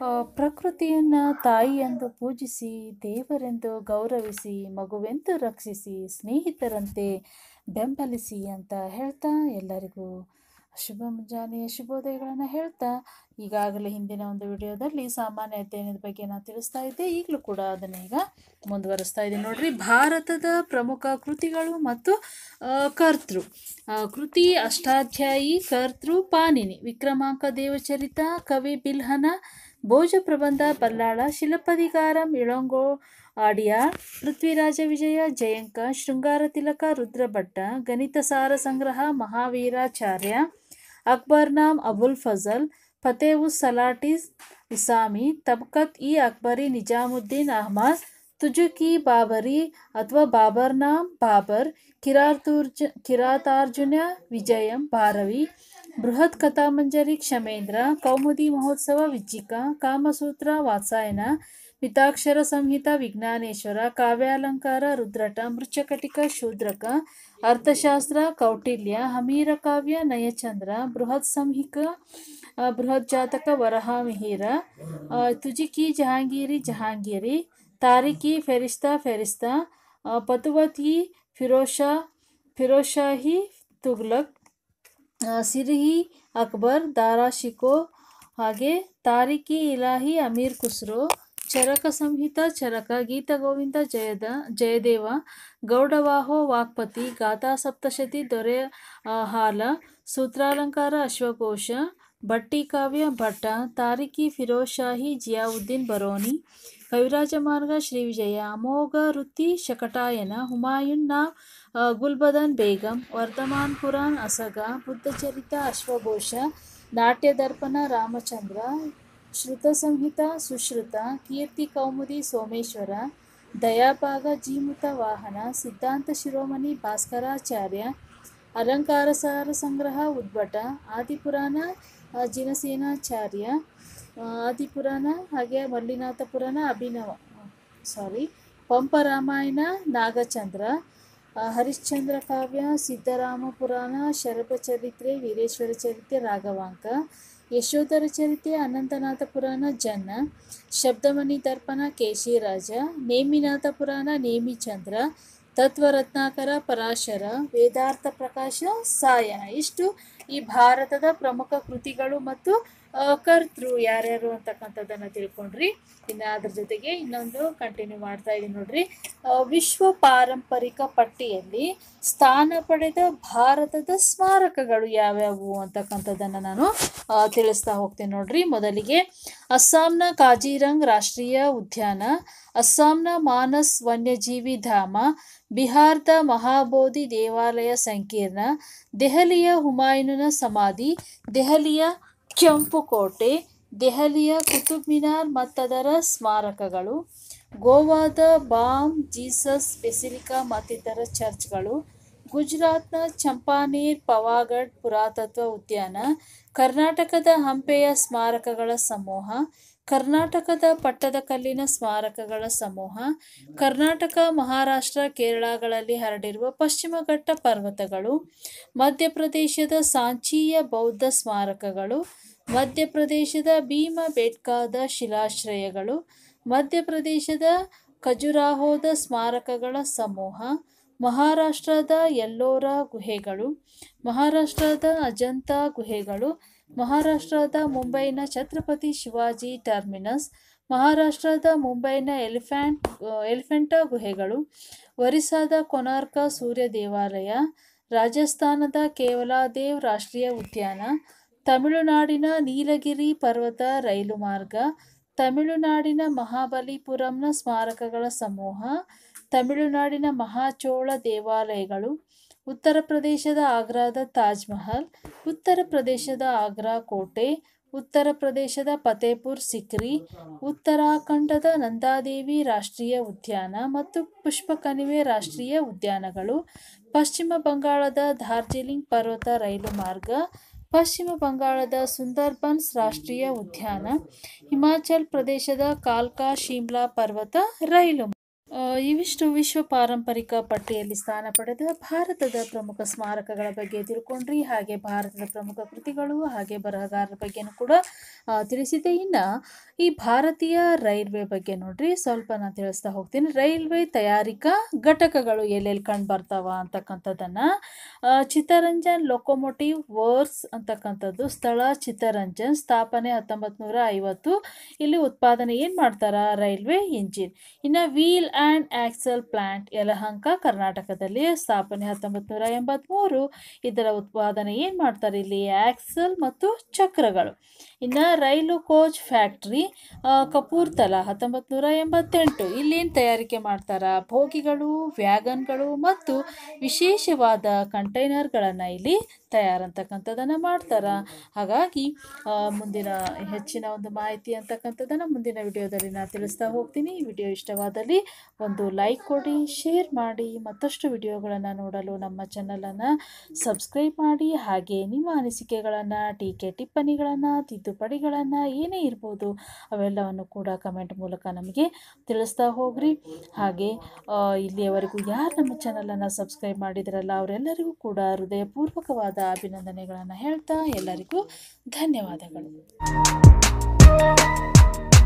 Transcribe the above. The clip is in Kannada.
ಪ್ರಕೃತಿಯನ್ನು ತಾಯಿಯೆಂದು ಪೂಜಿಸಿ ದೇವರೆಂದು ಗೌರವಿಸಿ ಮಗುವೆಂದು ರಕ್ಷಿಸಿ ಸ್ನೇಹಿತರಂತೆ ಬೆಂಬಲಿಸಿ ಅಂತ ಹೇಳ್ತಾ ಎಲ್ಲರಿಗೂ ಶುಭ ಮುಂಜಾನೆಯ ಶುಭೋದಯಗಳನ್ನು ಹೇಳ್ತಾ ಈಗಾಗಲೇ ಹಿಂದಿನ ಒಂದು ವಿಡಿಯೋದಲ್ಲಿ ಸಾಮಾನ್ಯ ಅಧ್ಯಯನದ ಬಗ್ಗೆ ನಾನು ತಿಳಿಸ್ತಾ ಇದ್ದೆ ಈಗಲೂ ಕೂಡ ಅದನ್ನು ಈಗ ಮುಂದುವರಿಸ್ತಾ ಇದ್ದೀನಿ ನೋಡ್ರಿ ಭಾರತದ ಪ್ರಮುಖ ಕೃತಿಗಳು ಮತ್ತು ಆ, ಕರ್ತೃ ಆ, ಕೃತಿ ಅಷ್ಟಾಧ್ಯಾಯಿ ಕರ್ತೃ ಪಾಣಿನಿ ವಿಕ್ರಮಾಂಕ ದೇವಚರಿತ ಕವಿ ಬಿಲ್ಹನ ಭೋಜ ಪ್ರಬಂಧ ಬಲ್ಲಾಳ ಶಿಲಪದಿಗಾರಂ ಇಳಂಗೋ ಆಡಿಯ ಪೃಥ್ವಿರಾಜ ವಿಜಯ ಜಯಂಕ ಶೃಂಗಾರ ತಿಲಕ ರುದ್ರಭಟ್ಟ ಗಣಿತ ಸಾರ ಸಂಗ್ರಹ ಮಹಾವೀರಾಚಾರ್ಯ ಅಕ್ಬರ್ನಾಮ್ ಅಬುಲ್ ಫಜಲ್ ಫತೇವುಸ್ ಸಲಾಟಿಸ್ ಇಸಾಮಿ ತಬ್ಕತ್ ಇ ಅಕ್ಬರಿ ನಿಜಾಮುದ್ದೀನ್ ಅಹಮದ್ ತುಜುಕಿ ಬಾಬರಿ ಅಥವಾ ಬಾಬರ್ನಾಮ್ ಬಾಬರ್ ಕಿರಾತುರ್ಜ ಕಿರಾತಾರ್ಜುನ ವಿಜಯಂ ಭಾರವಿ ಬೃಹತ್ ಕಥಾಮಂಜರಿ ಕ್ಷಮೇಂದ್ರ ಕೌಮುದಿ ಮಹೋತ್ಸವ ವಿಜ್ಜಿಕ ಕಾಮಸೂತ್ರ ವಾತ್ಸಾಯನ ಮಿತಾಕ್ಷರ ಸಂಹಿತ ವಿಜ್ಞಾನೇಶ್ವರ ಕಾವ್ಯಾಲಂಕಾರ ರುದ್ರಟ ಮೃಚ್ಛಕಟಿಕ ಶೂದ್ರಕ ಅರ್ಥಶಾಸ್ತ್ರ ಕೌಟಿಲ್ಯ ಹಮೀರ ಕಾವ್ಯ ನಯಚಂದ್ರ ಬೃಹತ್ ಸಂಹಿಕ ಆ, ಬೃಹತ್ ಜಾತಕ ವರಹ ಮಿಹಿರ ಆ, ತುಜಿಕಿ ಜಹಾಂಗೀರಿ ಜಹಾಂಗೀರಿ ತಾರಿಕಿ ಫೆರಿಸ್ತಾ ಫೆರಿಸ್ತಾ ಆ, ಪತುವತಿ ಫಿರೋಷಾ ಫಿರೋಷಾಹಿ ತುಗ್ಲಕ್ ಆ, ಸಿರಿಹಿ ಅಕ್ಬರ್ ದಾರಾ ಶಿಕೋ ಹಾಗೆ ತಾರಿಕಿ ಇಲಾಹಿ ಅಮೀರ್ ಖುಸ್ರೋ ಚರಕ ಸಂಹಿತ ಚರಕ ಗೀತಗೋವಿಂದ ಜಯದ ಜಯದೇವ ಗೌಡವಾಹೋ ವಾಕ್ಪತಿ ಗಾಥಾ ಸಪ್ತಶತಿ ದೊರೆ ಆ, ಹಾಲ ಸೂತ್ರಾಲಂಕಾರ ಅಶ್ವಘೋಷ ಭಟ್ಟಿ ಕಾವ್ಯ ಭಟ್ಟ ತಾರಿಕಿ ಫಿರೋಜ್ ಶಾಹಿ ಜಿಯಾವುದ್ದೀನ್ ಬರೋನಿ ಕವಿರಾಜ ಮಾರ್ಗ ಶ್ರೀ ವಿಜಯ ಅಮೋಘ ವೃತ್ತಿ ಶಕಟಾಯನ ಹುಮಾಯೂನ್ ನಾ ಆ, ಗುಲ್ಬದನ್ ಬೇಗಂ ವರ್ಧಮಾನ್ ಪುರಾಣ್ ಅಸಗ ಬುದ್ಧಚರಿತ ಅಶ್ವಘೋಷ ನಾಟ್ಯ ದರ್ಪಣ ರಾಮಚಂದ್ರ ಶ್ರುತ ಸಂಹಿತ ಸುಶ್ರುತ ಕೀರ್ತಿ ಕೌಮುದಿ ಸೋಮೇಶ್ವರ ದಯಾಭಾಗ ಜೀಮುತ ವಾಹನ ಸಿದ್ಧಾಂತ ಶಿರೋಮಣಿ ಭಾಸ್ಕರಾಚಾರ್ಯ ಅಲಂಕಾರ ಸಾರ ಸಂಗ್ರಹ ಉದ್ಭಟ ಆದಿಪುರಾಣ ಆ, ಜಿನಸೇನಾಚಾರ್ಯ ಆ, ಆದಿಪುರಾಣ ಹಾಗೆ ಮಲ್ಲಿನಾಥ ಪುರಾಣ ಅಭಿನವ ಸಾರಿ ಪಂಪ ರಾಮಾಯಣ ನಾಗಚಂದ್ರ ಆ, ಹರಿಶ್ಚಂದ್ರ ಕಾವ್ಯ ಸಿದ್ದರಾಮ ಪುರಾಣ ಶರಭ ಚರಿತ್ರೆ ವೀರೇಶ್ವರ ಚರಿತ್ರೆ ರಾಘವಾಂಕ ಯಶೋಧರ ಚರಿತ್ರೆ ಅನಂತನಾಥ ಪುರಾಣ ಜನ್ನ ಶಬ್ದಮಣಿ ದರ್ಪಣ ಕೇಶಿರಾಜ ನೇಮಿನಾಥ ಪುರಾಣ ನೇಮಿಚಂದ್ರ ತತ್ವರತ್ನಾಕರ ಪರಾಶರ ವೇದಾರ್ಥ ಪ್ರಕಾಶ ಸಾಯನ ಇಷ್ಟು ಈ ಭಾರತದ ಪ್ರಮುಖ ಕೃತಿಗಳು ಮತ್ತು ಆ, ಕರ್ತೃ ಯಾರ್ಯಾರು ಅಂತಕ್ಕಂಥದ್ದನ್ನು ತಿಳ್ಕೊಂಡ್ರಿ ಇನ್ನು ಅದ್ರ ಜೊತೆಗೆ ಇನ್ನೊಂದು ಕಂಟಿನ್ಯೂ ಮಾಡ್ತಾ ಇದೀನಿ ನೋಡ್ರಿ ಆ, ವಿಶ್ವ ಪಾರಂಪರಿಕ ಪಟ್ಟಿಯಲ್ಲಿ ಸ್ಥಾನ ಪಡೆದ ಭಾರತದ ಸ್ಮಾರಕಗಳು ಯಾವ್ಯಾವು ಅಂತಕ್ಕಂಥದ್ದನ್ನು ನಾನು ಆ, ತಿಳಿಸ್ತಾ ಹೋಗ್ತೇನೆ ನೋಡ್ರಿ ಮೊದಲಿಗೆ ಅಸ್ಸಾಂನ ಕಾಜಿರಂಗ್ ರಾಷ್ಟ್ರೀಯ ಉದ್ಯಾನ ಅಸ್ಸಾಂನ ಮಾನಸ್ ವನ್ಯಜೀವಿ ಧಾಮ ಬಿಹಾರದ ಮಹಾಬೋಧಿ ದೇವಾಲಯ ಸಂಕೀರ್ಣ ದೆಹಲಿಯ ಹುಮಾಯೂನನ ಸಮಾಧಿ ದೆಹಲಿಯ ಕೆಂಪು ಕೋಟೆ ದೆಹಲಿಯ ಕುತುಬ್ ಮಿನಾರ್ ಮತ್ತದರ ಸ್ಮಾರಕಗಳು ಗೋವಾದ ಬಾಮ್ ಜೀಸಸ್ ಬೆಸಿಲಿಕಾ ಮತ್ತಿತರ ಚರ್ಚ್ಗಳು ಗುಜರಾತ್ನ ಚಂಪಾನೇರ್ ಪವಾಗಢ್ ಪುರಾತತ್ವ ಉದ್ಯಾನ ಕರ್ನಾಟಕದ ಹಂಪೆಯ ಸ್ಮಾರಕಗಳ ಸಮೂಹ ಕರ್ನಾಟಕದ ಪಟ್ಟದಕಲ್ಲಿನ ಸ್ಮಾರಕಗಳ ಸಮೂಹ ಕರ್ನಾಟಕ ಮಹಾರಾಷ್ಟ್ರ ಕೇರಳಗಳಲ್ಲಿ ಹರಡಿರುವ ಪಶ್ಚಿಮ ಘಟ್ಟ ಪರ್ವತಗಳು ಮಧ್ಯಪ್ರದೇಶದ ಸಾಂಚೀಯ ಬೌದ್ಧ ಸ್ಮಾರಕಗಳು ಮಧ್ಯಪ್ರದೇಶದ ಭೀಮಬೇಟ್ಕಾದ ಶಿಲಾಶ್ರಯಗಳು ಮಧ್ಯಪ್ರದೇಶದ ಖಜುರಾಹೋದ ಸ್ಮಾರಕಗಳ ಸಮೂಹ ಮಹಾರಾಷ್ಟ್ರದ ಎಲ್ಲೋರ ಗುಹೆಗಳು ಮಹಾರಾಷ್ಟ್ರದ ಅಜಂತಾ ಗುಹೆಗಳು ಮಹಾರಾಷ್ಟ್ರದ ಮುಂಬೈನ ಛತ್ರಪತಿ ಶಿವಾಜಿ ಟರ್ಮಿನಸ್ ಮಹಾರಾಷ್ಟ್ರದ ಮುಂಬೈನ ಎಲಿಫ್ಯಾಂಟ್ ಎಲಿಫೆಂಟಾ ಗುಹೆಗಳು ಒರಿಸ್ಸಾದ ಕೊನಾರ್ಕ ಸೂರ್ಯ ದೇವಾಲಯ ರಾಜಸ್ಥಾನದ ಕೇವಲಾದೇವ್ ರಾಷ್ಟ್ರೀಯ ಉದ್ಯಾನ ತಮಿಳುನಾಡಿನ ನೀಲಗಿರಿ ಪರ್ವತ ರೈಲು ಮಾರ್ಗ ತಮಿಳುನಾಡಿನ ಮಹಾಬಲಿಪುರಂನ ಸ್ಮಾರಕಗಳ ಸಮೂಹ ತಮಿಳುನಾಡಿನ ಮಹಾಚೋಳ ದೇವಾಲಯಗಳು ಉತ್ತರ ಪ್ರದೇಶದ ಆಗ್ರಾದ ತಾಜ್ ಮಹಲ್ ಉತ್ತರ ಪ್ರದೇಶದ ಆಗ್ರಾ ಕೋಟೆ ಉತ್ತರ ಪ್ರದೇಶದ ಫತೇಪುರ್ ಸಿಕ್ರಿ ಉತ್ತರಾಖಂಡದ ನಂದಾದೇವಿ ರಾಷ್ಟ್ರೀಯ ಉದ್ಯಾನ ಮತ್ತು ಪುಷ್ಪಕಣಿವೆ ರಾಷ್ಟ್ರೀಯ ಉದ್ಯಾನಗಳು ಪಶ್ಚಿಮ ಬಂಗಾಳದ ಡಾರ್ಜಿಲಿಂಗ್ ಪರ್ವತ ರೈಲು ಮಾರ್ಗ ಪಶ್ಚಿಮ ಬಂಗಾಳದ ಸುಂದರ್ಬನ್ಸ್ ರಾಷ್ಟ್ರೀಯ ಉದ್ಯಾನ ಹಿಮಾಚಲ್ ಪ್ರದೇಶದ ಕಾಲ್ಕಾ ಶಿಮ್ಲಾ ಪರ್ವತ ರೈಲು ಆ, ಇವಿಷ್ಟು ವಿಶ್ವ ಪಾರಂಪರಿಕ ಪಟ್ಟಿಯಲ್ಲಿ ಸ್ಥಾನ ಪಡೆದ ಭಾರತದ ಪ್ರಮುಖ ಸ್ಮಾರಕಗಳ ಬಗ್ಗೆ ತಿಳ್ಕೊಂಡ್ರಿ ಹಾಗೆ ಭಾರತದ ಪ್ರಮುಖ ಕೃತಿಗಳು ಹಾಗೆ ಬರಹಗಾರರ ಬಗ್ಗೆನೂ ಕೂಡ ಆ, ತಿಳಿಸಿದೆ ಇನ್ನು ಈ ಭಾರತೀಯ ರೈಲ್ವೆ ಬಗ್ಗೆ ನೋಡ್ರಿ ಸ್ವಲ್ಪ ನಾನು ತಿಳಿಸ್ತಾ ಹೋಗ್ತೀನಿ ರೈಲ್ವೆ ತಯಾರಿಕಾ ಘಟಕಗಳು ಎಲ್ಲೆಲ್ಲಿ ಕಂಡು ಬರ್ತಾವ ಅಂತಕ್ಕಂಥದ್ದನ್ನು ಚಿತ್ತರಂಜನ್ ಲೊಕೊಮೋಟಿವ್ ವರ್ಸ್ ಅಂತಕ್ಕಂಥದ್ದು ಸ್ಥಳ ಚಿತ್ತರಂಜನ್ ಸ್ಥಾಪನೆ ಹತ್ತೊಂಬತ್ತು ನೂರ ಐವತ್ತು ಇಲ್ಲಿ ಉತ್ಪಾದನೆ ಏನು ಮಾಡ್ತಾರ ರೈಲ್ವೆ ಇಂಜಿನ್ ಇನ್ನು wheel and axle plant Yelahanka ಕರ್ನಾಟಕದಲ್ಲಿ ಸ್ಥಾಪನೆ ಹತ್ತೊಂಬತ್ತು ನೂರ ಎಂಬತ್ತ್ಮೂರು ಇದರ ಉತ್ಪಾದನೆ ಏನು ಮಾಡ್ತಾರೆ ಇಲ್ಲಿ ಆಕ್ಸಲ್ ಮತ್ತು ಚಕ್ರಗಳು ಇನ್ನು ರೈಲು ಕೋಚ್ ಫ್ಯಾಕ್ಟ್ರಿ ಕಪೂರ್ತಲ ಹತ್ತೊಂಬತ್ತು ನೂರ ಎಂಬತ್ತೆಂಟು ಇಲ್ಲೇನು ತಯಾರಿಕೆ ಮಾಡ್ತಾರ ಬೋಗಿಗಳು ವ್ಯಾಗನ್ಗಳು ಮತ್ತು ವಿಶೇಷವಾದ ಕಂಟೈನರ್ಗಳನ್ನು ಇಲ್ಲಿ ತಯಾರಂತಕ್ಕಂಥದ್ದನ್ನು ಮಾಡ್ತಾರ ಹಾಗಾಗಿ ಆ, ಮುಂದಿನ ಹೆಚ್ಚಿನ ಒಂದು ಮಾಹಿತಿ ಅಂತಕ್ಕಂಥದ್ದನ್ನು ಮುಂದಿನ ವಿಡಿಯೋದಲ್ಲಿ ನಾನು ತಿಳಿಸ್ತಾ ಹೋಗ್ತೀನಿ ಈ ವಿಡಿಯೋ ಇಷ್ಟವಾದಲ್ಲಿ ಒಂದು ಲೈಕ್ ಕೊಡಿ ಶೇರ್ ಮಾಡಿ ಮತ್ತಷ್ಟು ವಿಡಿಯೋಗಳನ್ನು ನೋಡಲು ನಮ್ಮ ಚಾನಲನ್ನು ಸಬ್ಸ್ಕ್ರೈಬ್ ಮಾಡಿ ಹಾಗೆ ನಿಮ್ಮ ಅನಿಸಿಕೆಗಳನ್ನು ಟೀಕೆ ಟಿಪ್ಪಣಿಗಳನ್ನು ತಿದ್ದುಪಡಿಗಳನ್ನು ಏನೇ ಇರ್ಬೋದು ಅವೆಲ್ಲವನ್ನು ಕೂಡ ಕಮೆಂಟ್ ಮೂಲಕ ನಮಗೆ ತಿಳಿಸ್ತಾ ಹೋಗ್ರಿ ಹಾಗೆ ಆ, ಇಲ್ಲಿಯವರೆಗೂ ಯಾರು ನಮ್ಮ ಚಾನಲನ್ನು ಸಬ್ಸ್ಕ್ರೈಬ್ ಮಾಡಿದ್ರಲ್ಲ ಅವರೆಲ್ಲರಿಗೂ ಕೂಡ ಹೃದಯಪೂರ್ವಕವಾದ ಅಭಿನಂದನೆಗಳನ್ನು ಹೇಳ್ತಾ ಎಲ್ಲರಿಗೂ ಧನ್ಯವಾದಗಳು